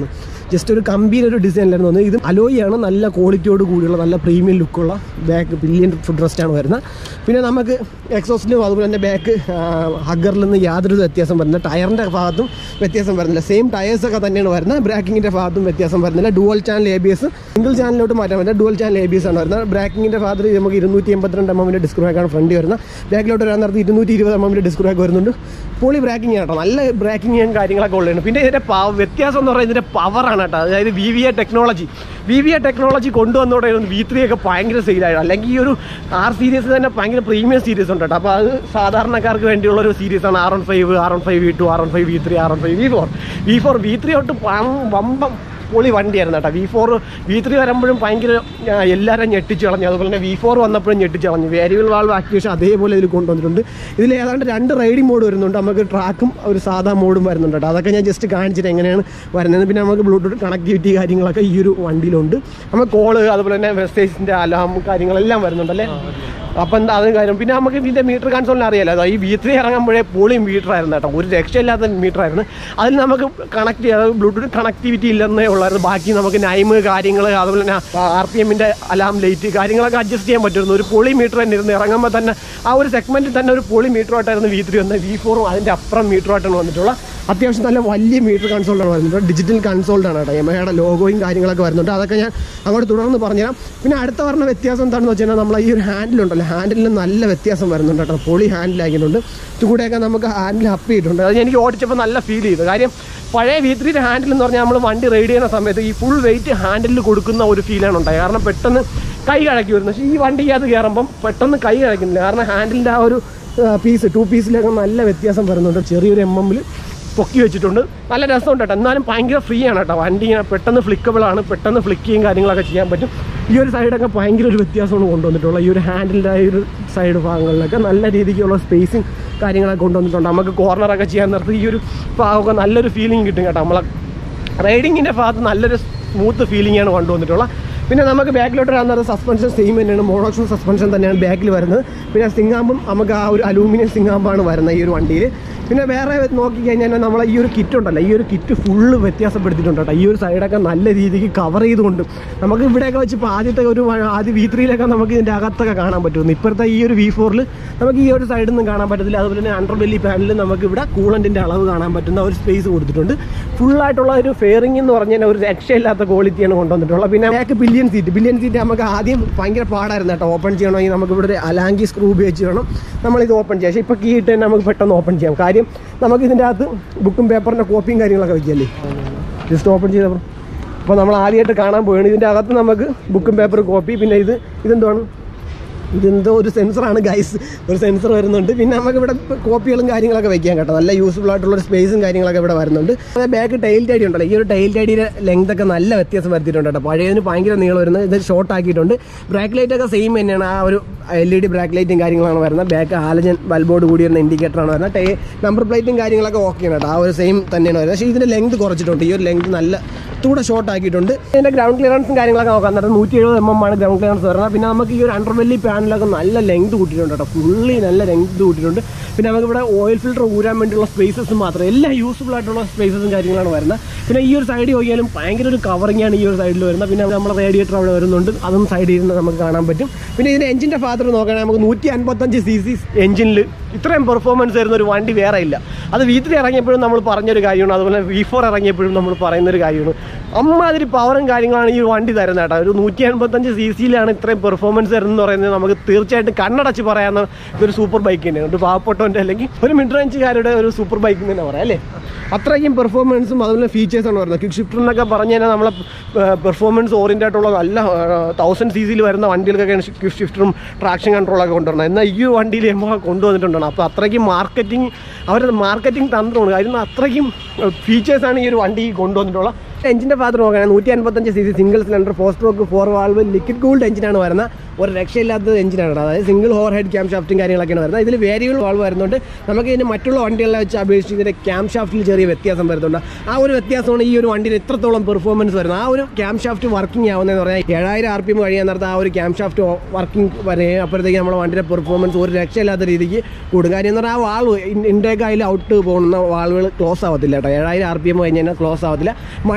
ജസ്റ്റ് ഒരു കമ്പിയുടെ ഒരു ഡിസൈനിലായിരുന്നു വന്നത് ഇത് അലോയിയാണ് നല്ല ക്വാളിറ്റിയോട് കൂടിയുള്ള നല്ല പ്രീമിയം ലുക്കുള്ള ബാക്ക് പില്ലിയൻ ഫുഡ് റെസ്റ്റാണ് വരുന്നത് പിന്നെ നമുക്ക് എക്സോസ്റ്റിലും അതുപോലെ തന്നെ ബാക്ക് ഹഗ്ഗറിൽ നിന്ന് യാതൊരു വ്യത്യാസം വരുന്നില്ല ടയറിൻ്റെ ഭാഗത്തും വ്യത്യാസം വരുന്നില്ല സെയിം ടയേഴ്സൊക്കെ തന്നെയാണ് വരുന്നത് ബ്രാക്കിങ്ങിൻ്റെ ഭാഗത്തും വ്യത്യാസം വരുന്നില്ല dual channel A B S single ചാനലിലോട്ട് മാറ്റാൻ പറ്റില്ല dual channel A B S ആണ് വരുന്നത് ബ്രാക്കിങ്ങിൻ്റെ ഭാഗത്ത് നമുക്ക് ഇരുന്നൂറ്റി എൺപത്തിരണ്ട് എം എമ്മിൻ്റെ ഡിസ്ക് ബ്രേക്കാണ് ഫ്രണ്ട് വരുന്നത് ബാക്കിലോട്ട് വരാൻ നേരത്ത് ഇരുന്നൂറ്റി ഇരുപത് എം എമ്മിൻ്റെ ഡിസ്ക് ബ്രേക്ക് വരുന്നുണ്ട് പൊളി ബ്രാക്കിംഗ് കേട്ടോ നല്ല ബ്രാക്കിങ്ങും കാര്യങ്ങളൊക്കെ ഉള്ളതാണ് പിന്നെ ഇതിൻ്റെ പവ വ്യത്യാസം എന്ന് പറയുന്നത് ഇതിൻ്റെ പവറാണ് കേട്ടോ അതായത് V V A technology V V A technology കൊണ്ടുവന്നതോടെ വി ത്രീ ഒക്കെ ഭയങ്കര സെയിലായി അല്ലെങ്കിൽ ഈ ഒരു ആർ സീരീസ് തന്നെ ഭയങ്കര പ്രീമിയം സീരീസ് ഉണ്ട് കേട്ടോ അപ്പോൾ അത് സാധാരണക്കാർക്ക് വേണ്ടിയുള്ള ഒരു സീരീസ് ആണ് R one five R one five V two R one five V three R one five V four V four V three തൊട്ട് പം- വമ്പം പൊളി വണ്ടിയായിരുന്നു കേട്ടോ വി ഫോർ വി ത്രീ വരുമ്പോഴും ഭയങ്കര ആ, എല്ലാവരും ഞെട്ടിച്ച് കളഞ്ഞു അതുപോലെ തന്നെ വി ഫോർ വന്നപ്പോഴും ഞെട്ടിച്ച് കളഞ്ഞു വേരിയബിൾ വാൾവ് ആക്ടിവേഷൻ അതേപോലെ ഇതിൽ കൊണ്ടുവന്നിട്ടുണ്ട് ഇതിൽ ഏതാണ്ട് രണ്ട് റൈഡിംഗ് മോഡ് വരുന്നുണ്ട് നമുക്ക് ട്രാക്കും ഒരു സാധാ മോഡും വരുന്നുണ്ട് കേട്ടോ അതൊക്കെ ഞാൻ ജസ്റ്റ് കാണിച്ചിട്ട് എങ്ങനെയാണ് വരുന്നത് പിന്നെ നമുക്ക് ബ്ലൂടൂത്ത് കണക്ടിവിറ്റി കാര്യങ്ങളൊക്കെ ഈ ഒരു വണ്ടിയിലുണ്ട് നമുക്ക് കോള് അതുപോലെ തന്നെ മെസ്സേജിൻ്റെ അലാം കാര്യങ്ങളെല്ലാം വരുന്നുണ്ടല്ലേ അപ്പം എന്താ അത് കാര്യം പിന്നെ നമുക്ക് ഇതിൻ്റെ മീറ്റർ കൺസോളിൽ അറിയാലോ അതായത് ഈ വി ത്രീ ഇറങ്ങുമ്പോഴേ പൊളിയും മീറ്റർ ആയിരുന്നു കേട്ടോ ഒരു രക്ഷയില്ലാത്ത മീറ്റർ ആയിരുന്നു അതിൽ നമുക്ക് കണക്ട് ചെയ്യാതെ ബ്ലൂടൂത്ത് കണക്ടിവിറ്റി ഇല്ലെന്നേ ഉള്ളായിരുന്നു ബാക്കി നമുക്ക് നൈമ് കാര്യങ്ങൾ അതുപോലെ തന്നെ ആർ പി എമ്മിൻ്റെ അലാം ലൈറ്റ് കാര്യങ്ങളൊക്കെ അഡ്ജസ്റ്റ് ചെയ്യാൻ പറ്റുമായിരുന്നു ഒരു പൊളി മീറ്റർ തന്നെ ഇരുന്ന് ഇറങ്ങുമ്പോൾ തന്നെ ആ ഒരു സെഗ്മെൻറ്റിൽ തന്നെ ഒരു പൊളി മീറ്ററുമായിട്ടായിരുന്നു വി ത്രീ വന്നത് വി ഫോറും അതിൻ്റെ അപ്പുറം മീറ്ററുമായിട്ടാണ് വന്നിട്ടുള്ള അത്യാവശ്യം നല്ല വലിയ മീറ്റർ കൺസോൾഡാണ് വരുന്നത് ഡിജിറ്റൽ കൺസോൾഡാണ് കേട്ടോ എമയുടെ ലോഗോയും കാര്യങ്ങളൊക്കെ വരുന്നുണ്ട് അതൊക്കെ ഞാൻ അങ്ങോട്ട് തുടർന്ന് പറഞ്ഞുതരാം പിന്നെ അടുത്ത പറഞ്ഞ വ്യത്യാസം എന്താണെന്ന് വെച്ച് കഴിഞ്ഞാൽ നമ്മൾ ഈ ഒരു ഹാൻഡിലുണ്ടല്ലോ ഹാൻഡിലിന് നല്ല വ്യത്യാസം വരുന്നുണ്ട് കേട്ടോ പൊളി ഹാൻഡിലാക്കിയിട്ടുണ്ട് ഇതുകൂടെയൊക്കെ നമുക്ക് ഹാൻഡിൽ അപ്പ് ചെയ്തിട്ടുണ്ട് അത് എനിക്ക് ഓടിച്ചപ്പോൾ നല്ല ഫീൽ ചെയ്തു കാര്യം പഴയ വി ത്രീയുടെ ഹാൻഡിൽ എന്ന് പറഞ്ഞാൽ നമ്മൾ വണ്ടി റൈഡ് ചെയ്യുന്ന സമയത്ത് ഈ ഫുൾ വെയിറ്റ് ഹാൻഡിലിൽ കൊടുക്കുന്ന ഒരു ഫീലാണ് ഉണ്ടായത് കാരണം പെട്ടെന്ന് കൈ കഴക്കി വരുന്നു പക്ഷേ ഈ വണ്ടിക്കകത്ത് കയറുമ്പം പെട്ടെന്ന് കൈ കഴക്കുന്നില്ല കാരണം ഹാൻഡിലിൻ്റെ ആ ഒരു പീസ് ടു പീസിലൊക്കെ നല്ല വ്യത്യാസം വരുന്നുണ്ട് ചെറിയൊരു എം എമ്മിൽ പൊക്കി വെച്ചിട്ടുണ്ട് നല്ല രസമുണ്ട് കേട്ടോ എന്നാലും ഭയങ്കര ഫ്രീ ആണ് കേട്ടോ വണ്ടി ഇങ്ങനെ പെട്ടെന്ന് ഫ്ലിക്കബിൾ ആണ് പെട്ടെന്ന് ഫ്ലിക്ക് ചെയ്യും കാര്യങ്ങളൊക്കെ ചെയ്യാൻ പറ്റും ഈ ഒരു സൈഡൊക്കെ ഭയങ്കര ഒരു വ്യത്യാസമാണ് കൊണ്ടുവന്നിട്ടുള്ളത് ഈ ഒരു ഹാൻഡിലിൻ്റെ ഈ ഒരു സൈഡ് ഭാഗങ്ങളിലൊക്കെ നല്ല രീതിക്കുള്ള സ്പേസിങ് കാര്യങ്ങളൊക്കെ കൊണ്ടുവന്നിട്ടുണ്ട് നമുക്ക് കോർണറൊക്കെ ചെയ്യാൻ നേരത്ത് ഈ ഒരു ഭാഗമൊക്കെ നല്ലൊരു ഫീലിംഗ് കിട്ടും കേട്ടോ നമ്മളെ റൈഡിങ്ങിൻ്റെ ഭാഗത്ത് നല്ലൊരു സ്മൂത്ത് ഫീലിംഗ് ആണ് കൊണ്ടുവന്നിട്ടുള്ളത് പിന്നെ നമുക്ക് ബാക്കിലോട്ട് വന്നത് സസ്പെൻഷൻ സെയിം തന്നെയാണ് മോണോക്ഷൻ സസ്പെൻഷൻ തന്നെയാണ് ബാക്കിൽ വരുന്നത് പിന്നെ സിംഗാമ്പും നമുക്ക് ആ ഒരു അലൂമിനിയം സിംഗാമ്പാണ് വരുന്നത് ഈ ഒരു വണ്ടിയിൽ പിന്നെ വേറെ നോക്കിക്കഴിഞ്ഞാൽ നമ്മളെ ഈ ഒരു കിറ്റ് ഉണ്ടല്ലോ ഈ ഒരു കിറ്റ് ഫുള്ള് വ്യത്യാസപ്പെടുത്തിയിട്ടുണ്ട് കേട്ടോ ഈ ഒരു സൈഡൊക്കെ നല്ല രീതിക്ക് കവർ ചെയ്തുകൊണ്ട് നമുക്ക് ഇവിടെയൊക്കെ വെച്ച് ഇപ്പോൾ ആദ്യത്തെ ഒരു വ- ആദ്യ വി ത്രീയിലൊക്കെ നമുക്ക് ഇതിൻ്റെ അകത്തൊക്കെ കാണാൻ പറ്റുന്നു ഇപ്പോഴത്തെ ഈ ഒരു വി ഫോറിൽ നമുക്ക് ഈ ഒരു സൈഡിൽ നിന്നും കാണാൻ പറ്റത്തില്ല അതുപോലെ തന്നെ അണ്ടർ ബെല്ലി പാനലിൽ നമുക്ക് ഇവിടെ കൂളൻറ്റിൻ്റെ അളവ് കാണാൻ പറ്റുന്ന ഒരു സ്പേസ് കൊടുത്തിട്ടുണ്ട് ഫുള്ളായിട്ടുള്ള ഒരു ഫെയറിംഗ് എന്ന് പറഞ്ഞാൽ ഒരു രക്ഷയില്ലാത്ത ക്വാളിറ്റിയാണ് കൊണ്ടുവന്നിട്ടുള്ളത് പിന്നെ back pillion seat pillion seat നമുക്ക് ആദ്യം ഭയങ്കര പാടായിരുന്നു കേട്ടോ ഓപ്പൺ ചെയ്യണമെങ്കിൽ നമുക്ക് ഇവിടെ ഒരു അലാങ്കി സ്ക്രൂ ഉപയോഗിച്ച് വേണം നമ്മളിത് ഓപ്പൺ ചെയ്യാം പക്ഷേ ഇപ്പോൾ കീ ഇട്ട് തന്നെ നമുക്ക് പെട്ടെന്ന് ഓപ്പൺ ചെയ്യാം കാര്യം നമുക്ക് ഇതിൻ്റെ അകത്ത് ബുക്കും പേപ്പറിൻ്റെ കോപ്പിയും കാര്യങ്ങളൊക്കെ വയ്ക്കല്ലേ ജസ്റ്റ് ഓപ്പൺ ചെയ്തപ്പോൾ അപ്പോൾ നമ്മൾ ആദ്യമായിട്ട് കാണാൻ പോവുകയാണ് ഇതിൻ്റെ അകത്ത് നമുക്ക് ബുക്കും പേപ്പർ കോപ്പി പിന്നെ ഇത് ഇതെന്താണ് ഇതെന്തോ ഒരു സെൻസറാണ് ഗൈസ് ഒരു സെൻസർ വരുന്നുണ്ട് പിന്നെ നമുക്ക് ഇവിടെ കോപ്പികളും കാര്യങ്ങളൊക്കെ വെക്കാൻ കേട്ടോ നല്ല യൂസ്ഫുൾ ആയിട്ടുള്ള ഒരു സ്പേസും കാര്യങ്ങളൊക്കെ ഇവിടെ വരുന്നുണ്ട് അതേ ബാക്ക് ടൈൽ ടൈഡി ഉണ്ടല്ലോ ഈ ഒരു ടൈൽ ടൈഡിയുടെ ലെങ്ത് ഒക്കെ നല്ല വ്യത്യാസം വരുത്തിയിട്ടുണ്ട് കേട്ടോ പഴയതിന് ഭയങ്കര നീളം വരുന്നത് ഇത് ഷോർട്ട് ആക്കിയിട്ടുണ്ട് ബ്രാക്ക് ലൈറ്റ് ഒക്കെ സെയിം തന്നെയാണ് ആ ഒരു എൽ ഇ ഡി ബ്രാക്ക് ലൈറ്റും കാര്യങ്ങളാണ് വരുന്നത് ബാക്ക് ഹാലജൻ ബൾബോർഡ് കൂടി വരുന്ന ഇൻഡിക്കേറ്ററാണ് വരുന്നത് ടൈ നമ്പർ പ്ലേറ്റും കാര്യങ്ങളൊക്കെ ഓക്കെയാണ് കേട്ടോ ആ ഒരു സെയിം തന്നെയാണ് വരുന്നത് പക്ഷേ ഇതിൻ്റെ ലെങ്ത് കുറച്ചിട്ടുണ്ട് ഈ ഒരു ലെങ്ത് നല്ല തൂടെ ഷോർട്ട് ആക്കിയിട്ടുണ്ട് ഇതിൻ്റെ ഗ്രൗണ്ട് ക്ലിയറൻസും കാര്യങ്ങളൊക്കെ നോക്കാം അന്നേരം നൂറ്റി എഴുപത് എം എം ആണ് ഗ്രൗണ്ട് ക്ലിയറൻസ് വരുന്നത് പിന്നെ നമുക്ക് ഈ ഒരു അണ്ടർവെല്ലി പാനലൊക്കെ നല്ല ലെങ്ത് കൂട്ടിയിട്ടുണ്ട് കേട്ടോ ഫുള്ളി നല്ല ലെങ്ത് കൂട്ടിയിട്ടുണ്ട് പിന്നെ നമുക്ക് ഇവിടെ ഓയിൽ ഫിൽറ്റർ ഊരാൻ വേണ്ടിയുള്ള സ്പേസസ് മാത്രം എല്ലാം യൂസ്ഫുൾ ആയിട്ടുള്ള സ്പേസസും കാര്യങ്ങളാണ് വരുന്നത് പിന്നെ ഈ ഒരു സൈഡിൽ നോക്കിയാലും ഭയങ്കര ഒരു കവറിംഗ് ആണ് ഈ ഒരു സൈഡിൽ വരുന്നത് പിന്നെ നമ്മുടെ റേഡിയേറ്റർ അവിടെ വരുന്നുണ്ട് അതും സൈഡിൽ ഇരുന്ന് നമുക്ക് കാണാൻ പറ്റും പിന്നെ ഇതിൻ്റെ എഞ്ചിൻ്റെ ഭാഗത്ത് നോക്കുകയാണെങ്കിൽ നമുക്ക് നൂറ്റി അൻപത്തഞ്ച് സി സി എഞ്ചിനിൽ ഇത്രയും പെർഫോമൻസ് വരുന്ന ഒരു വണ്ടി വേറെ ഇല്ല അത് വി ത്രീ ഇറങ്ങിയപ്പോഴും നമ്മൾ പറഞ്ഞൊരു കാര്യമാണ് അതുപോലെ വി ഫോർ ഇറങ്ങിയപ്പോഴും നമ്മൾ പറയുന്നൊരു കാര്യമാണ് അമ്മാതിരി പവറും കാര്യങ്ങളാണ് ഈ വണ്ടി തരുന്നത് കേട്ടോ ഒരു നൂറ്റി അൻപത്തഞ്ച് സി സിയിലാണ് ഇത്രയും പെർഫോമൻസ് തരുന്നത് പറയുന്നത് നമുക്ക് തീർച്ചയായിട്ടും കണ്ണടച്ച് പറയാവുന്ന ഇതൊരു സൂപ്പർ ബൈക്ക് തന്നെയാണ് ഒരു പാവപ്പെട്ടവൻ്റെ അല്ലെങ്കിൽ ഒരു മിഡ് റേഞ്ചുകാരുടെ ഒരു സൂപ്പർ ബൈക്ക് എന്ന് തന്നെ പറയാം അല്ലേ അത്രയ്ക്കും പെർഫോമൻസും അതുപോലെ ഫീച്ചേഴ്സാണ് വരുന്നത് കിക്ക് ഷിഫ്റ്റർ എന്നൊക്കെ പറഞ്ഞു കഴിഞ്ഞാൽ നമ്മളെ പെർഫോമൻസ് ഓറിയൻ്റ് ആയിട്ടുള്ള നല്ല തൗസൻഡ് സി സിയിൽ വരുന്ന വണ്ടികൾക്കൊക്കെയാണ് കിക്ക് ഷിഫ്റ്ററും ട്രാക്ഷൻ കൺട്രോളൊക്കെ കൊണ്ടുവരുന്നത് എന്നാൽ ഈ വണ്ടിയിൽ എമ്മ കൊണ്ടുവന്നിട്ടുണ്ടാണ് അപ്പോൾ അത്രയ്ക്കും മാർക്കറ്റിംഗ് അവരുടെ മാർക്കറ്റിംഗ് തന്ത്രമാണ് കാര്യം അത്രയ്ക്കും ഫീച്ചേഴ്സാണ് ഈ ഒരു വണ്ടി കൊണ്ടുവന്നിട്ടുള്ളത് എഞ്ചിൻ്റെ ഭാഗത്ത് നോക്കുകയാണെങ്കിൽ നൂറ്റി അൻപത്തഞ്ച് C C single cylinder four stroke four valve liquid cooled എഞ്ചിനാണ് വരുന്നത് ഒരു രക്ഷയില്ലാത്ത എഞ്ചിനാണ് അതായത് സിംഗിൾ ഹോർ ഹെഡ് ക്യാം ഷാഫ്റ്റും കാര്യങ്ങളൊക്കെയാണ് വരുന്നത് ഇതിൽ വേരിയബിൾ വാൾവ് വരുന്നുണ്ട് നമുക്ക് ഇതിന് മറ്റുള്ള വണ്ടികളെ വെച്ച് അപേക്ഷിച്ച് ഇതിൻ്റെ ക്യാം ഷാഫ്റ്റിൽ ചെറിയ വ്യത്യാസം വരുന്നുണ്ട് ആ ഒരു വ്യത്യാസമാണ് ഈ ഒരു വണ്ടിയിൽ എത്രത്തോളം പെർഫോമൻസ് വരുന്നത് ആ ഒരു ക്യാം ഷാഫ്റ്റ് വർക്കിംഗ് ആവുന്നതെന്ന് പറഞ്ഞാൽ ഏഴായിരം ആർ പി എം കഴിയാൻ നേരത്തെ ആ ഒരു ക്യാം ഷാഫ്റ്റ് വർക്കിംഗ് വരെ അപ്പോഴത്തേക്ക് നമ്മുടെ വണ്ടിയുടെ പെർഫോമൻസ് ഒരു രക്ഷയില്ലാത്ത രീതിക്ക് കൂടും കാര്യം എന്ന് പറഞ്ഞാൽ ആ വാൾവ് ഇൻടേക്ക് അതിൽ ഔട്ട് പോകുന്ന വാൾവുകൾ ക്ലോസ് ആവത്തില്ല കേട്ടോ ഏഴായിരം ആർ പി എം കഴിഞ്ഞ് കഴിഞ്ഞാൽ ക്ലോസ് ആവത്തില്ല മൈനസ്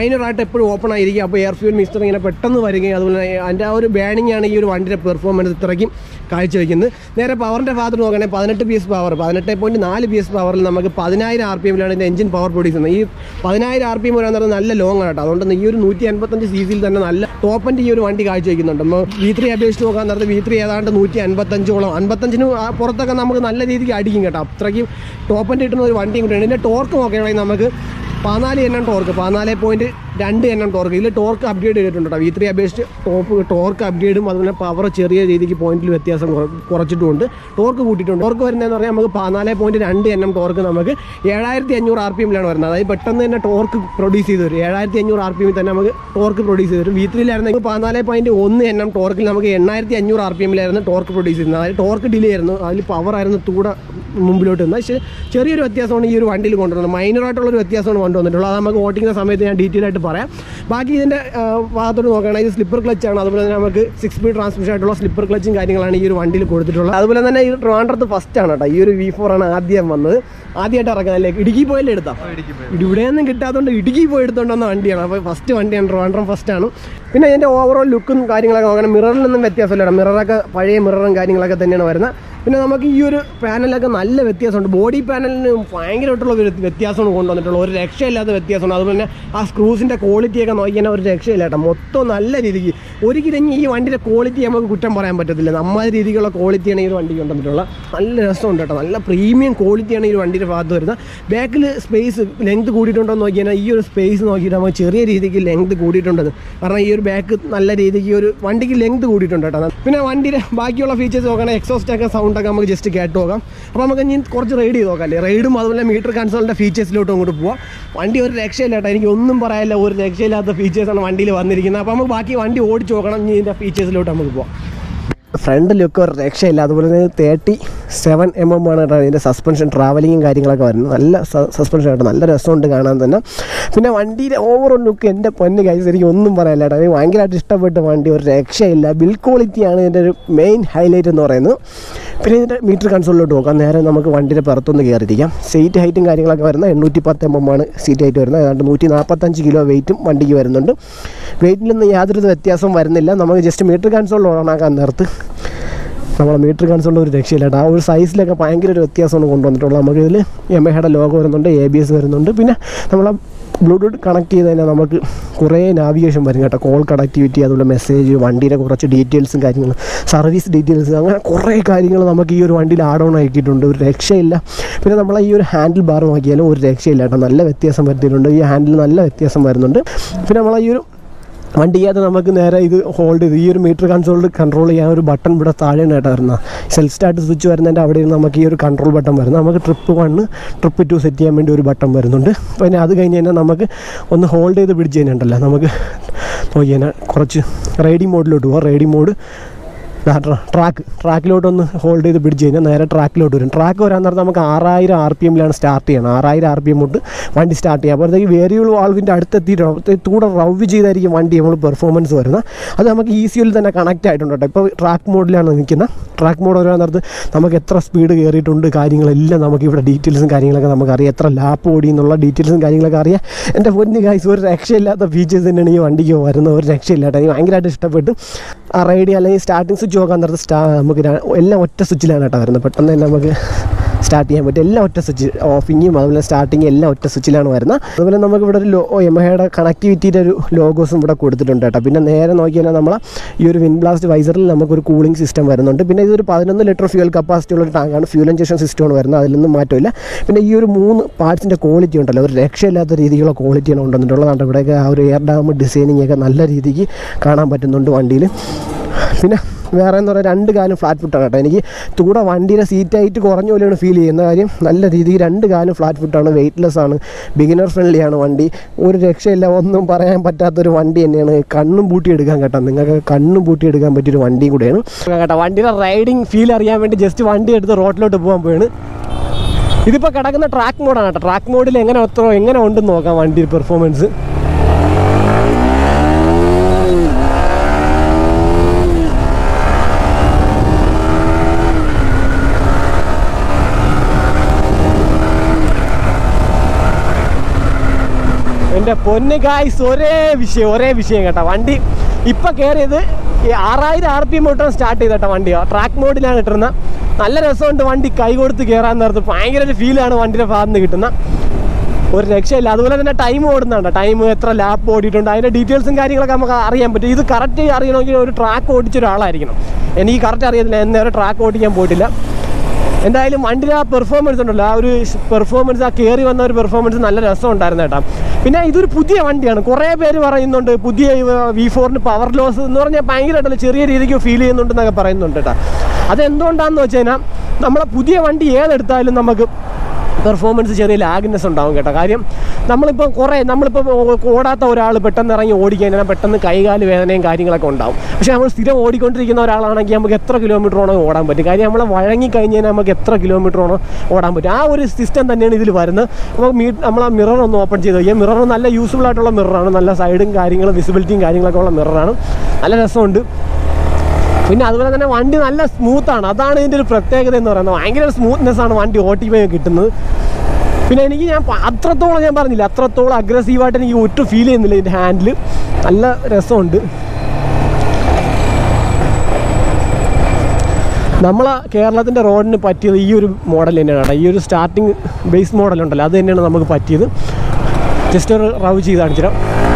മൈനറായിട്ട് എപ്പോഴും ഓപ്പൺ ആയിരിക്കും അപ്പോൾ എയർ ഫ്യൂൽ മിക്സ്ചർ ഇങ്ങനെ പെട്ടെന്ന് വരികയും അതുപോലെ തന്നെ അതിൻ്റെ ആ ഒരു ബാനിങ് ആണ് ഈ ഒരു വണ്ടിയുടെ പെർഫോമൻസ് ഇത്രയ്ക്കും കാഴ്ചവെക്കുന്നത് നേരെ പവറിൻ്റെ ഭാഗത്ത് നോക്കുകയാണെങ്കിൽ പതിനെട്ട് പി എസ് പവർ പതിനെട്ട് പോയിൻറ്റ് നാല് പി എസ് പവറിൽ നമുക്ക് പതിനായിരം ആർ പി എമ്മിലാണ് ഇതിൻ്റെ എഞ്ചിൻ പവർ പ്രൊഡ്യൂസ് ചെയ്യുന്നത് ഈ പതിനായിരം ആർ പി എം വരാൻ പറയുന്നത് നല്ല ലോങ് ആണ് കേട്ടോ അതുകൊണ്ട് തന്നെ ഈ ഒരു നൂറ്റി അൻപത്തഞ്ച് സി സിയിൽ തന്നെ നല്ല ടോപ്പൻ്റെ ഈ ഒരു വണ്ടി കാഴ്ചവെക്കുന്നുണ്ട് നമ്മൾ വി ത്രീ അപേക്ഷിച്ച് നോക്കാൻ നേരത്തെ വി ത്രീ ഏതാണ്ട് നൂറ്റി അൻപത്തഞ്ചോളം അൻപത്തഞ്ചിന് ആ പുറത്തൊക്കെ നമുക്ക് നല്ല രീതിക്ക് അടിക്കും കേട്ടോ അത്രയ്ക്കും ടോപ്പൻ്റെ കിട്ടുന്ന ഒരു വണ്ടിയും കൂടിയാണ് ഇതിൻ്റെ ടോർക്ക് നോക്കുകയാണെങ്കിൽ നമുക്ക് പതിനാല് എണ്ണം ടോർക്ക് പതിനാല് പോയിൻറ്റ് രണ്ട് എണ്ണം ടോർക്ക് ഇതിൽ ടോർക്ക് അപ്ഗ്രേഡ് ചെയ്തിട്ടുണ്ട് കേട്ടോ വി ത്രീ അപേക്ഷിച്ച് ടോപ്പ് ടോർക്ക് അപ്ഗ്രേഡും അതുപോലെ പവർ ചെറിയ രീതിക്ക് പോയിന്റിൽ വ്യത്യാസം കുറ- കുറച്ചിട്ടുമുണ്ട് ടോർക്ക് കൂട്ടിയിട്ടുണ്ട് ടോർക്ക് വരുന്നതെന്ന് പറഞ്ഞാൽ നമുക്ക് പതിനാല് പോയിൻറ്റ് രണ്ട് എണ്ണം ടോർക്ക് നമുക്ക് ഏഴായിരത്തി അഞ്ഞൂറ് ആർ പി എമ്മിലാണ് വരുന്നത് അതായത് പെട്ടെന്ന് തന്നെ ടോർക്ക് പ്രൊഡ്യൂസ് ചെയ്ത് വരും ഏഴായിരത്തി അഞ്ഞൂറ് ആർ പി എമ്മിൽ തന്നെ നമുക്ക് ടോർക്ക് പ്രൊഡ്യൂസ് ചെയ്ത് വരും വി ത്രീയിലായിരുന്നെങ്കിൽ പതിനാല് പോയിൻറ്റ് ഒന്ന് എണ്ണം ടോർക്കിൽ നമുക്ക് എണ്ണായിരത്തി അഞ്ഞൂറ് ആർ പി എമ്മിലായിരുന്നു ടോർക്ക് പ്രൊഡ്യൂസ് ചെയ്യുന്നത് അതായത് ടോർക്ക് ഡിലേ ആയിരുന്നു അതിൽ പവർ ആയിരുന്നു തൂടെ മുമ്പിലോട്ട് നിന്ന് പക്ഷേ ചെറിയൊരു വ്യത്യാസമാണ് ഈ ഒരു വണ്ടിയിൽ കൊണ്ടുവന്നത് മൈനറായിട്ടുള്ള ഒരു വ്യത്യാസമാണ് കൊണ്ടുവന്നിട്ടുള്ളത് അത് നമുക്ക് ഓട്ടിക്കുന്ന സമയത്ത് ഞാൻ ഡീറ്റെയിൽ ആയിട്ട് പറയാം ബാക്കി ഇതിൻ്റെ ആ, ഭാഗത്തോട്ട് നോക്കുകയാണെങ്കിൽ ഇത് സ്ലിപ്പർ ക്ലച്ചാണ് അതുപോലെ തന്നെ നമുക്ക് സിക്സ് സ്പീഡ് ട്രാൻസ്മിഷൻ ആയിട്ടുള്ള സ്ലിപ്പർ ക്ലച്ചും കാര്യങ്ങളാണ് ഈ ഒരു വണ്ടിയിൽ കൊടുത്തിട്ടുള്ളത് അതുപോലെ തന്നെ ഈ ട്രിവാൻഡ്രത്ത് ഫസ്റ്റ് ആണ് കേട്ടോ ഈ ഒരു വി ഫോർ ആണ് ആദ്യം വന്നത് ആദ്യമായിട്ട് ഇറങ്ങാനല്ലേ ഇടുക്കി പോയല്ലേ എടുത്താ ഇവിടെയൊന്നും കിട്ടാത്തതുകൊണ്ട് ഇടുക്കി പോയി എടുത്തോണ്ട് വന്ന വണ്ടിയാണ് അപ്പോൾ ഫസ്റ്റ് വണ്ടിയാണ് ട്രിവാൻഡ്രം ഫസ്റ്റ് ആണ് പിന്നെ ഇതിൻ്റെ ഓവറോൾ ലുക്കും കാര്യങ്ങളൊക്കെ നോക്കണം മിററിലൊന്നും വ്യത്യാസമില്ല മിററൊക്കെ പഴയ മിററും കാര്യങ്ങളൊക്കെ തന്നെയാണ് വരുന്നത് പിന്നെ നമുക്ക് ഈ ഒരു പാനലൊക്കെ നല്ല വ്യത്യാസമുണ്ട് ബോഡി പാനലിന് ഭയങ്കരമായിട്ടുള്ള ഒരു വ്യത്യാസമാണ് കൊണ്ടുവന്നിട്ടുള്ളത് ഒരു രക്ഷയില്ലാത്ത വ്യത്യാസമാണ് അതുപോലെ തന്നെ ആ സ്ക്രൂസിൻ്റെ ക്വാളിറ്റിയൊക്കെ നോക്കിയാൽ ഒരു രക്ഷയില്ല കേട്ടോ മൊത്തം നല്ല രീതിക്ക് ഒരിക്കലും ഈ വണ്ടിയുടെ ക്വാളിറ്റി നമുക്ക് കുറ്റം പറയാൻ പറ്റത്തില്ല നമ്മുടെ രീതിക്കുള്ള ക്വാളിറ്റിയാണ് ഈ ഒരു വണ്ടിക്ക് കൊണ്ടുവന്നിട്ടുള്ളത് നല്ല രസമുണ്ട് കേട്ടോ നല്ല പ്രീമിയം ക്വാളിറ്റിയാണ് ഈ ഒരു വണ്ടിയുടെ ഭാഗത്ത് വരുന്നത് ബാക്കിൽ സ്പേസ് ലെങ്ത് കൂടിയിട്ടുണ്ടോ എന്ന് നോക്കിയാൽ ഈ ഒരു സ്പേസ് നോക്കിയിട്ട് നമുക്ക് ചെറിയ രീതിക്ക് ലെങ്ത് കൂടിയിട്ടുണ്ടെന്ന് കാരണം ഈ ഒരു ബാക്ക് നല്ല രീതിക്ക് ഒരു വണ്ടിക്ക് ലെങ്ത് കൂടിയിട്ടുണ്ട് കേട്ടോ പിന്നെ വണ്ടിയുടെ ബാക്കിയുള്ള ഫീച്ചേഴ്സ് നോക്കുകയാണെങ്കിൽ എക്സോസ്റ്റ് ഒക്കെ സൗണ്ട് ഒക്കെ നമുക്ക് ജസ്റ്റ് കേട്ട് നോക്കാം അപ്പോൾ നമുക്ക് ഇനി കുറച്ച് റൈഡ് ചെയ്ത് നോക്കാം അല്ലേ റൈഡും അതുപോലെ മീറ്റർ കൺസോളിൻ്റെ ഫീച്ചേഴ്സിലോട്ട് അങ്ങോട്ട് പോവാം വണ്ടി ഒരു രക്ഷയില്ല കേട്ടോ എനിക്ക് ഒന്നും പറയാനില്ല ഒരു രക്ഷയില്ലാത്ത ഫീച്ചേഴ്സാണ് വണ്ടിയിൽ വന്നിരിക്കുന്നത് അപ്പോൾ നമുക്ക് ബാക്കി വണ്ടി ഓടിച്ച് നോക്കണം ഇനി ഇതിൻ്റെ ഫീച്ചേഴ്സിലോട്ട് നമുക്ക് പോവാം ഫ്രണ്ട് ലുക്ക് ഒരു രക്ഷയില്ല അതുപോലെ തന്നെ തേർട്ടി സെവൻ എം എം ആണ് കേട്ടോ ഇതിൻ്റെ സസ്പെൻഷൻ ട്രാവലിങ്ങും കാര്യങ്ങളൊക്കെ വരുന്നത് നല്ല സസ്പെൻഷൻ ആയിട്ട് നല്ല രസമുണ്ട് കാണാൻ തന്നെ പിന്നെ വണ്ടിയുടെ ഓവറോൾ ലുക്ക് എൻ്റെ പൊന്ന് കൈസ് എനിക്ക് ഒന്നും പറയാനില്ല കേട്ടോ എനിക്ക് ഭയങ്കരമായിട്ട് ഇഷ്ടപ്പെട്ട വണ്ടി ഒരു രക്ഷയില്ല ബിൽ ക്വാളിറ്റിയാണ് ഇതിൻ്റെ ഒരു മെയിൻ ഹൈലൈറ്റ് എന്ന് പറയുന്നത് പിന്നെ ഇതിൻ്റെ മീറ്റർ കൺസോളിലോട്ട് നോക്കാം നേരെ നമുക്ക് വണ്ടിയുടെ പുറത്തൊന്ന് കയറിയിരിക്കാം സീറ്റ് ഹൈറ്റും കാര്യങ്ങളൊക്കെ വരുന്നത് എണ്ണൂറ്റി പത്ത് എം എം ആണ് സീറ്റ് ഹൈറ്റ് വരുന്നത് ഏതാണ്ട് നൂറ്റി നാൽപ്പത്തഞ്ച് കിലോ വെയിറ്റും വണ്ടിക്ക് വരുന്നുണ്ട് വെയിറ്റിലൊന്നും യാതൊരു വ്യത്യാസവും വരുന്നില്ല നമുക്ക് ജസ്റ്റ് മീറ്റർ കൺസോൾ ഓണാക്കാൻ നേരത്ത് നമ്മളെ മീറ്റർ കൺസോളിൽ ഒരു രക്ഷയില്ല കേട്ടോ ആ ഒരു സൈസിലൊക്കെ ഭയങ്കര ഒരു വ്യത്യാസമാണ് കൊണ്ടുവന്നിട്ടുള്ളത് നമുക്ക് ഇതിൽ എമഹയുടെ ലോഗോ വരുന്നുണ്ട് എ ബി എസ് വരുന്നുണ്ട് പിന്നെ നമ്മളെ ബ്ലൂടൂത്ത് കണക്ട് ചെയ്ത് കഴിഞ്ഞാൽ നമുക്ക് കുറേ നാവിഗേഷൻ വരും കേട്ടോ കോൾ കണക്ടിവിറ്റി അതുപോലെ മെസ്സേജ് വണ്ടിയുടെ കുറച്ച് ഡീറ്റെയിൽസും കാര്യങ്ങളും സർവീസ് ഡീറ്റെയിൽസ് അങ്ങനെ കുറേ കാര്യങ്ങൾ നമുക്ക് ഈ ഒരു വണ്ടിയിൽ ആഡ് ഓൺ ആക്കിയിട്ടുണ്ട് ഒരു രക്ഷയില്ല പിന്നെ നമ്മളെ ഈ ഒരു ഹാൻഡിൽ ബാർ നോക്കിയാലും ഒരു രക്ഷയില്ല കേട്ടോ നല്ല വ്യത്യാസം വരുത്തിയിട്ടുണ്ട് ഈ ഹാൻഡിൽ നല്ല വ്യത്യാസം വരുന്നുണ്ട് പിന്നെ നമ്മളെ ഈ ഒരു വണ്ടിക്കകത്ത് നമുക്ക് നേരെ ഇത് ഹോൾഡ് ചെയ്ത് ഈ ഒരു മീറ്റർ കൺസോളിൽ കൺട്രോൾ ചെയ്യാൻ ഒരു ബട്ടൺ ഇവിടെ താഴെയാണ് കേട്ടോ വരുന്നത് സെൽഫ് സ്റ്റാർട്ട് സ്വിച്ച് വരുന്നതിൻ്റെ അവിടെ ഇരുന്ന് നമുക്ക് ഈ ഒരു കൺട്രോൾ ബട്ടൺ വരുന്നത് നമുക്ക് trip one trip two set ചെയ്യാൻ വേണ്ടി ഒരു ബട്ടൺ വരുന്നുണ്ട് പിന്നെ അത് കഴിഞ്ഞ് കഴിഞ്ഞാൽ നമുക്ക് ഒന്ന് ഹോൾഡ് ചെയ്ത് പിടിച്ച് കഴിഞ്ഞിട്ടുണ്ടല്ലോ നമുക്ക് നോക്കി കഴിഞ്ഞാൽ കുറച്ച് റൈഡിങ് മോഡിലോട്ട് പോകാം റൈഡിങ് മോഡ് ട്രാക്ക് ട്രാക്കിലോട്ടൊന്ന് ഹോൾഡ് ചെയ്ത് പിടിച്ച് കഴിഞ്ഞാൽ നേരെ ട്രാക്കിലോട്ട് വരും ട്രാക്ക് വരാൻ നേരത്തെ നമുക്ക് ആറായിരം ആർ പി എമ്മിലാണ് സ്റ്റാർട്ട് ചെയ്യണം ആറായിരം ആർ പി എം തൊട്ട് വണ്ടി സ്റ്റാർട്ട് ചെയ്യാം അപ്പോഴത്തേക്ക് വേരിയബിൾ വാൾവിൻ്റെ അടുത്തെത്തിയിട്ട് തൂടെ റവ് ചെയ്തായിരിക്കും വണ്ടി നമ്മൾ പെർഫോമൻസ് വരുന്നത് അത് നമുക്ക് ഈസിയിൽ തന്നെ കണക്റ്റ് ആയിട്ടുണ്ട് കേട്ടോ ഇപ്പോൾ ട്രാക്ക് മോഡിലാണ് നിൽക്കുന്നത് ട്രാക്ക് മോഡ് വരാൻ നേരത്ത് നമുക്ക് എത്ര സ്പീഡ് കയറിയിട്ടുണ്ട് കാര്യങ്ങളെല്ലാം നമുക്ക് ഇവിടെ ഡീറ്റെയിൽസും കാര്യങ്ങളൊക്കെ നമുക്ക് അറിയാം എത്ര ലാപ്പ് ഓടി എന്നുള്ള ഡീറ്റെയിൽസും കാര്യങ്ങളൊക്കെ അറിയാം എൻ്റെ പൊന്ന് കായ്സ് ഒരു രക്ഷയില്ലാത്ത ഫീച്ചേഴ്സ് തന്നെയാണ് ഈ വണ്ടിക്ക് വരുന്നത് ഒരു രക്ഷയില്ല കേട്ടോ എനിക്ക് ഭയങ്കരമായിട്ട് ഇഷ്ടപ്പെട്ടു ആ റൈഡി അല്ലെങ്കിൽ സ്റ്റാർട്ടിങ് സ്വിച്ച് നോക്കാൻ നേരത്ത് സ്റ്റാ നമുക്ക് ര- എല്ലാം ഒറ്റ സ്വിച്ചിലാണ് കേട്ടോ വരുന്നത് പെട്ടെന്ന് തന്നെ നമുക്ക് സ്റ്റാർട്ട് ചെയ്യാൻ പറ്റും എല്ലാം ഒറ്റ സ്വിച്ച് ഓഫിങ്ങും അതുപോലെ സ്റ്റാർട്ടിങ് എല്ലാം ഒറ്റ സ്വിച്ചിലാണ് വരുന്നത് അതുപോലെ നമുക്ക് ഇവിടെ ഒരു ലോ എമഹയുടെ കണക്ടിവിറ്റിയുടെ ഒരു ലോഗോസും ഇവിടെ കൊടുത്തിട്ടുണ്ട് കേട്ടോ പിന്നെ നേരെ നോക്കിയാൽ നമ്മൾ ഈ ഒരു വിൻ ബ്ലാസ്റ്റ് വൈസറിൽ നമുക്കൊരു കൂളിംഗ് സിസ്റ്റം വരുന്നുണ്ട് പിന്നെ ഇതൊരു പതിനൊന്ന് ലിറ്റർ ഫ്യൂൽ കപ്പാസിറ്റി ഉള്ള ഒരു ടാങ്കാണ് ഫ്യൂൽ ഇഞ്ചക്ഷൻ സിസ്റ്റമാണ് വരുന്നത് അതിലൊന്നും മാറ്റമില്ല പിന്നെ ഈ ഒരു മൂന്ന് പാർട്സിൻ്റെ ക്വാളിറ്റി ഉണ്ടല്ലോ ഒരു രക്ഷയില്ലാത്ത രീതിയിലുള്ള ക്വാളിറ്റിയാണ് കൊണ്ടുവന്നിട്ടുള്ളത് അതുകൊണ്ട് ഇവിടെയൊക്കെ ആ ഒരു എയർ ഡാം ഡിസൈനിങ് ഒക്കെ നല്ല രീതിക്ക് കാണാൻ പറ്റുന്നുണ്ട് വണ്ടിയിൽ പിന്നെ വേറെ എന്ന് പറയുക രണ്ട് കാലും ഫ്ലാറ്റ് ഫുട്ടാണ് കേട്ടോ എനിക്ക് കൂടെ വണ്ടിയുടെ സീറ്റ് ഹൈറ്റ് കുറഞ്ഞ പോലെയാണ് ഫീൽ ചെയ്യുന്ന കാര്യം നല്ല രീതിയിൽ രണ്ട് കാലും ഫ്ലാറ്റ് ഫുട്ടാണ് വെയിറ്റ്ലെസ് ആണ് ബിഗിനർ ഫ്രണ്ട്ലി ആണ് വണ്ടി ഒരു രക്ഷയില്ല ഒന്നും പറയാൻ പറ്റാത്തൊരു വണ്ടി തന്നെയാണ് കണ്ണും പൂട്ടി എടുക്കാൻ കേട്ടോ നിങ്ങൾക്ക് കണ്ണും പൂട്ടി എടുക്കാൻ പറ്റിയൊരു വണ്ടിയും കൂടെയാണ് കേട്ടോ വണ്ടിയുടെ റൈഡിങ് ഫീൽ അറിയാൻ വേണ്ടി ജസ്റ്റ് വണ്ടി എടുത്ത് റോഡിലോട്ട് പോകാൻ പോയാണ് ഇതിപ്പോൾ കിടക്കുന്ന ട്രാക്ക് മോഡാണ് കേട്ടോ ട്രാക്ക് മോഡിൽ എങ്ങനെ എത്ര എങ്ങനെ ഉണ്ടെന്ന് നോക്കാം വണ്ടി പെർഫോമൻസ് എൻ്റെ പൊന്ന് ഗായ്സ് ഒരേ വിഷയം ഒരേ വിഷയം കേട്ടോ വണ്ടി ഇപ്പം കയറിയത് ഈ ആറായിരം ആർ പി എം തൊട്ടാണ് സ്റ്റാർട്ട് ചെയ്ത കേട്ടോ വണ്ടി ട്രാക്ക് മോഡിലാണ് കിട്ടുന്നത് നല്ല രസമുണ്ട് വണ്ടി കൈ കൊടുത്ത് കയറാൻ നേരത്ത് ഭയങ്കര ഒരു ഫീലാണ് വണ്ടിയുടെ ഭാഗത്ത് നിന്ന് കിട്ടുന്ന ഒരു രക്ഷയില്ല അതുപോലെ തന്നെ ടൈം ഓടുന്നുണ്ട് ടൈം എത്ര ലാപ്പ് ഓടിയിട്ടുണ്ട് അതിൻ്റെ ഡീറ്റെയിൽസും കാര്യങ്ങളൊക്കെ നമുക്ക് അറിയാൻ പറ്റും ഇത് കറക്റ്റ് അറിയണമെങ്കിൽ ഒരു ട്രാക്ക് ഓടിച്ച ഒരാളായിരിക്കണം എനിക്ക് കറക്റ്റ് അറിയത്തില്ല എന്നേരം ട്രാക്ക് ഓടിക്കാൻ പോയിട്ടില്ല എന്തായാലും വണ്ടിയുടെ ആ പെർഫോമൻസ് ഉണ്ടല്ലോ ആ ഒരു പെർഫോമൻസ് ആ കയറി വന്ന ഒരു പെർഫോമൻസ് നല്ല രസമുണ്ടായിരുന്നു കേട്ടോ പിന്നെ ഇതൊരു പുതിയ വണ്ടിയാണ് കുറേ പേര് പറയുന്നുണ്ട് പുതിയ വി ഫോറിന് പവർ ലോസ് എന്ന് പറഞ്ഞാൽ ഭയങ്കരമായിട്ടല്ല ചെറിയ രീതിക്ക് ഫീൽ ചെയ്യുന്നുണ്ടെന്നൊക്കെ പറയുന്നുണ്ട് കേട്ടോ അതെന്തുകൊണ്ടാണെന്ന് വെച്ച് കഴിഞ്ഞാൽ നമ്മളെ പുതിയ വണ്ടി ഏതെടുത്താലും നമുക്ക് പെർഫോമൻസ് ചെറിയ ലാഗ്നെസ് ഉണ്ടാവും കേട്ടോ കാര്യം നമ്മളിപ്പോൾ കുറേ നമ്മളിപ്പോൾ ഓടാത്ത ഒരാൾ പെട്ടെന്ന് ഇറങ്ങി ഓടിക്കഴിഞ്ഞാൽ പെട്ടെന്ന് കൈകാല് വേദനയും കാര്യങ്ങളൊക്കെ ഉണ്ടാവും പക്ഷേ നമ്മൾ സ്ഥിരം ഓടിക്കൊണ്ടിരിക്കുന്ന ഒരാളാണെങ്കിൽ നമുക്ക് എത്ര കിലോമീറ്റർ വേണോ ഓടാൻ പറ്റും കാര്യം നമ്മൾ വഴങ്ങി കഴിഞ്ഞാൽ നമുക്ക് എത്ര കിലോമീറ്റർ വേണോ ഓടാൻ പറ്റും ആ ഒരു സിസ്റ്റം തന്നെയാണ് ഇതിൽ വരുന്നത് അപ്പോൾ മീ നമ്മൾ ആ മിറർ ഒന്ന് ഓപ്പൺ ചെയ്ത് നോക്കിയാൽ മിറർ നല്ല യൂസ്ഫുൾ ആയിട്ടുള്ള മിററാണ് നല്ല സൈഡും കാര്യങ്ങളും വിസിബിലിറ്റിയും കാര്യങ്ങളൊക്കെ ഉള്ള മിററാണ് നല്ല രസമുണ്ട് പിന്നെ അതുപോലെ തന്നെ വണ്ടി നല്ല സ്മൂത്താണ് അതാണ് ഇതിൻ്റെ ഒരു പ്രത്യേകത എന്ന് പറയുന്നത് ഭയങ്കര സ്മൂത്ത്നെസ് ആണ് വണ്ടി ഓട്ടിപ്പോയി കിട്ടുന്നത് പിന്നെ എനിക്ക് ഞാൻ പ- അത്രത്തോളം ഞാൻ പറഞ്ഞില്ല അത്രത്തോളം അഗ്രസീവായിട്ട് എനിക്ക് ഒട്ടും ഫീൽ ചെയ്യുന്നില്ല ഇതിൻ്റെ ഹാൻഡിൽ നല്ല രസമുണ്ട് നമ്മളെ കേരളത്തിൻ്റെ റോഡിന് പറ്റിയത് ഈ ഒരു മോഡൽ തന്നെയാണ് കേട്ടോ ഈ ഒരു സ്റ്റാർട്ടിങ് ബേസ് മോഡൽ ഉണ്ടല്ലോ അത് തന്നെയാണ് നമുക്ക് പറ്റിയത് ജസ്റ്റ് ഒരു റവ് ചെയ്ത് കാണിച്ചിടാം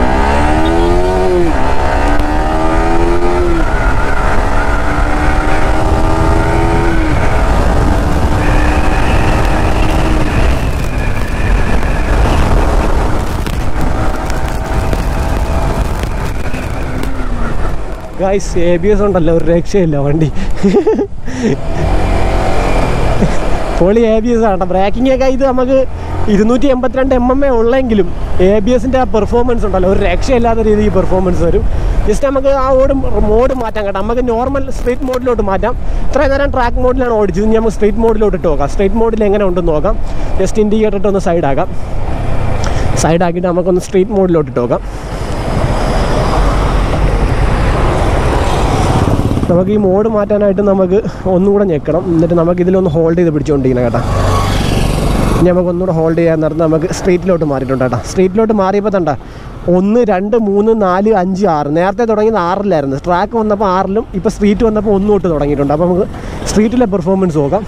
ഗൈസ് എ ബി എസ് ഉണ്ടല്ലോ ഒരു രക്ഷയില്ല വണ്ടി പൊളി എ ബി എസ് ആണ് ബ്രേക്കിംഗ് ഒക്കെ ഇത് നമുക്ക് ഇരുന്നൂറ്റി എൺപത്തിരണ്ട് എം എം എ ഉള്ളെങ്കിലും എ ബി എസിൻ്റെ ആ പെർഫോമൻസ് ഉണ്ടല്ലോ ഒരു രക്ഷയില്ലാത്ത രീതിയിൽ പെർഫോമൻസ് വരും ജസ്റ്റ് നമുക്ക് ആ ഓടും മോഡ് മാറ്റാം കേട്ടോ നമുക്ക് നോർമൽ സ്ട്രീറ്റ് മോഡിലോട്ട് മാറ്റാം ഇത്രയും നേരം ട്രാക്ക് മോഡിലാണ് ഓടിച്ചത് ഇനി നമുക്ക് സ്ട്രീറ്റ് മോഡിലോട്ട് ഇട്ട് നോക്കാം സ്ട്രീറ്റ് മോഡിൽ എങ്ങനെ ഉണ്ടെന്ന് നോക്കാം ജസ്റ്റ് ഇൻഡിക്കേറ്റർ ഇട്ട് ഒന്ന് സൈഡാക്കാം സൈഡാക്കിയിട്ട് നമുക്കൊന്ന് സ്ട്രീറ്റ് മോഡിലോട്ട് ഇട്ട് നോക്കാം നമുക്ക് ഈ മോഡ് മാറ്റാനായിട്ട് നമുക്ക് ഒന്നുകൂടെ ഞെക്കണം എന്നിട്ട് നമുക്ക് ഇതിലൊന്ന് ഹോൾഡ് ചെയ്ത് പിടിച്ചുകൊണ്ടിരിക്കണം കേട്ടോ ഇനി നമുക്ക് ഒന്നുകൂടെ ഹോൾഡ് ചെയ്യാൻ നേരത്ത് നമുക്ക് സ്ട്രീറ്റിലോട്ട് മാറിയിട്ടുണ്ട് കേട്ടോ സ്ട്രീറ്റിലോട്ട് മാറിയപ്പോൾ തണ്ട ഒന്ന് രണ്ട് മൂന്ന് നാല് അഞ്ച് ആറ് നേരത്തെ തുടങ്ങിയത് ആറിലായിരുന്നു ട്രാക്ക് വന്നപ്പോൾ ആറിലും ഇപ്പോൾ സ്ട്രീറ്റ് വന്നപ്പോൾ ഒന്ന് തൊട്ട് തുടങ്ങിയിട്ടുണ്ട് അപ്പോൾ നമുക്ക് സ്ട്രീറ്റിലെ പെർഫോമൻസ് നോക്കാം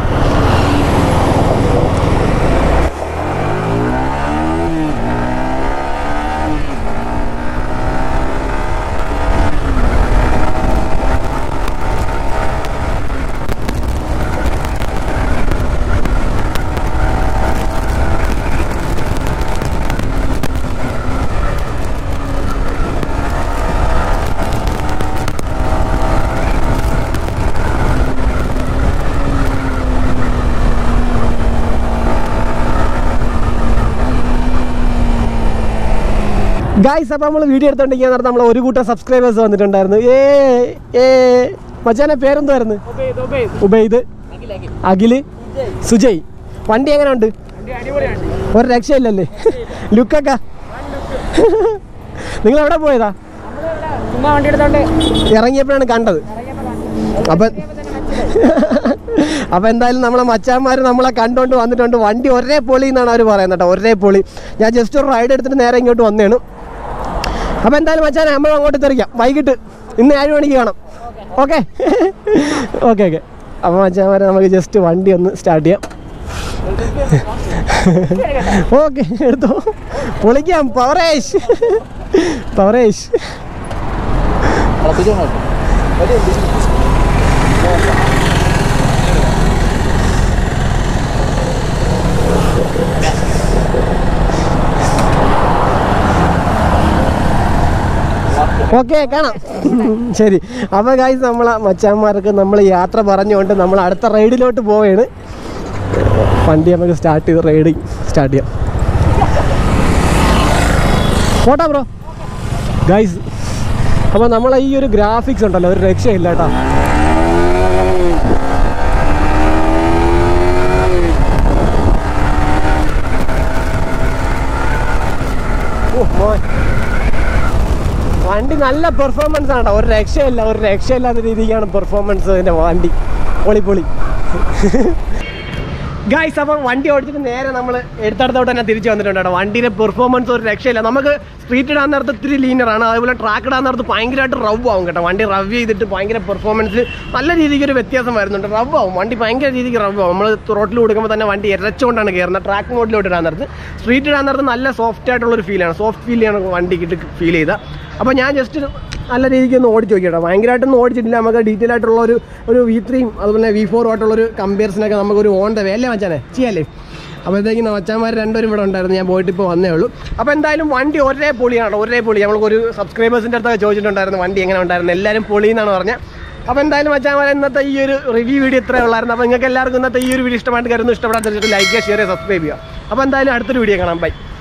ഗായ്സ് അപ്പോൾ നമ്മൾ വീഡിയോ എടുത്തോണ്ടിരിക്കാൻ നേരത്തെ നമ്മൾ ഒരു കൂട്ടം സബ്സ്ക്രൈബേഴ്സ് വന്നിട്ടുണ്ടായിരുന്നു ഏ ഏ മച്ചാനെ പേരെന്തുവായിരുന്നു ഉബൈദ് അഖില് സുജയ് വണ്ടി എങ്ങനെ ഉണ്ട് ഒരു രക്ഷയില്ലല്ലേ ലുക്കൊക്കെ നിങ്ങൾ എവിടെ പോയതാ ചുമ്മാ വണ്ടി എടുത്തോണ്ട് ഇറങ്ങിയപ്പോഴാണ് കണ്ടത് അപ്പം അപ്പം എന്തായാലും നമ്മളെ മച്ചാന്മാർ നമ്മളെ കണ്ടുകൊണ്ട് വന്നിട്ടുണ്ട് വണ്ടി ഒരേ പൊളി എന്നാണ് അവർ പറയുന്നത് കേട്ടോ ഒരേ പൊളി ഞാൻ ജസ്റ്റ് ഒരു റൈഡ് എടുത്തിട്ട് നേരെ ഇങ്ങോട്ട് വന്നേണ് അപ്പം എന്തായാലും മച്ചാനെ നമ്മൾ അങ്ങോട്ട് തെറിക്കാം വൈകിട്ട് ഇന്ന് ഏഴ് മണിക്ക് കാണാം ഓക്കെ ഓക്കെ ഓക്കെ അപ്പം മച്ചാന്മാരെ നമുക്ക് ജസ്റ്റ് വണ്ടി ഒന്ന് സ്റ്റാർട്ട് ചെയ്യാം ഓക്കെ എടുത്തോ പൊളിക്കാം പവറേഷ് പവറേഷ് ഓക്കെ കാണാം ശരി അപ്പോൾ ഗായ്സ് നമ്മളെ മച്ചാന്മാർക്ക് നമ്മൾ യാത്ര പറഞ്ഞുകൊണ്ട് നമ്മൾ അടുത്ത റൈഡിലോട്ട് പോവുകയാണ് വണ്ടി നമുക്ക് സ്റ്റാർട്ട് ചെയ്ത് റൈഡ് സ്റ്റാർട്ട് ചെയ്യാം പോട്ടാ ബ്രോ ഗൈസ് അപ്പോൾ നമ്മളെ ഈ ഒരു ഗ്രാഫിക്സ് ഉണ്ടല്ലോ ഒരു രക്ഷയില്ല കേട്ടോ ഓ മോൻ വണ്ടി നല്ല പെർഫോമൻസ് ആണ് കേട്ടോ ഒരു രക്ഷയില്ല ഒരു രക്ഷയില്ലാത്ത രീതിക്കാണ് പെർഫോമൻസ് ഇതിൻ്റെ വണ്ടി പൊളി പൊളി ഗൈസ് അപ്പം വണ്ടി ഓടിച്ചിട്ട് നേരെ നമ്മൾ എടുത്തടുത്തോട്ട് തന്നെ തിരിച്ചു വന്നിട്ടുണ്ട് കേട്ടോ വണ്ടിയുടെ പെർഫോമൻസ് ഒരു രക്ഷയില്ല നമുക്ക് സ്ട്രീറ്റ് ഇടാൻ നേരത്ത് ഇത്തിരി ലീനറാണ് അതുപോലെ ട്രാക്ക് ഇടാൻ നേരത്ത് ഭയങ്കരമായിട്ട് റവ് ആവും കേട്ടോ വണ്ടി റവ് ചെയ്തിട്ട് ഭയങ്കര പെർഫോമൻസിൽ നല്ല രീതിക്ക് ഒരു വ്യത്യാസം വരുന്നുണ്ട് റവ് ആവും വണ്ടി ഭയങ്കര രീതിക്ക് റവ് ആവും നമ്മൾ റോട്ടിൽ കൊടുക്കുമ്പോൾ തന്നെ വണ്ടി ഇരച്ചുകൊണ്ടാണ് കയറുന്നത് ട്രാക്ക് മോഡിലോട്ട് ഇടാൻ നേരത്ത് സ്ട്രീറ്റ് ഇടാൻ നേരത്ത് നല്ല സോഫ്റ്റ് ആയിട്ടുള്ള ഒരു ഫീലാണ് സോഫ്റ്റ് ഫീലാണ് വണ്ടിക്ക് ഫീൽ ചെയ്ത അപ്പോൾ ഞാൻ ജസ്റ്റ് നല്ല രീതിക്ക് ഒന്ന് ഓടിച്ച് നോക്കിയിട്ടോ ഭയങ്കരമായിട്ടൊന്നും ഓടിച്ചിട്ടില്ല നമുക്ക് ഡീറ്റെയിൽ ആയിട്ടുള്ള ഒരു ഒരു വി ത്രീയും അതുപോലെ വി ഫോറും ആയിട്ടുള്ള ഒരു കമ്പാരിസനൊക്കെ നമുക്ക് ഒരു ഓൺ ദ വേ അല്ലേ മച്ചാനെ ചെയ്യാല്ലേ അപ്പോഴത്തേക്കും മച്ചാന്മാർ രണ്ടുപേരും ഇവിടെ ഉണ്ടായിരുന്നു ഞാൻ പോയിട്ട് ഇപ്പോൾ വന്നേ ഉള്ളൂ അപ്പോൾ എന്തായാലും വണ്ടി ഒരേ പൊളിയാണ് ഒരേ പൊളി നമ്മൾക്ക് ഒരു സബ്സ്ക്രൈബേഴ്സിൻ്റെ അടുത്തൊക്കെ ചോദിച്ചിട്ടുണ്ടായിരുന്നു വണ്ടി എങ്ങനെ ഉണ്ടായിരുന്നു എല്ലാവരും പൊളി എന്നാണ് പറഞ്ഞത് അപ്പോൾ എന്തായാലും മച്ചാന്മാർ ഇന്നത്തെ ഈ ഒരു റിവ്യൂ വീഡിയോ ഇത്രേ ഉള്ളായിരുന്നു അപ്പോൾ നിങ്ങൾക്ക് എല്ലാവർക്കും ഇന്നത്തെ ഈ ഒരു വീഡിയോ ഇഷ്ടമായിട്ട് കരുതുന്നു ഇഷ്ടപ്പെടാത്ത ലൈക്ക് ചെയ്യുക ഷെയർ ചെയ്യുക സബ്സ്ക്രൈബ് ചെയ്യുക അപ്പോൾ എന്തായാലും അടുത്തൊരു വീഡിയോ കാണാം ബൈ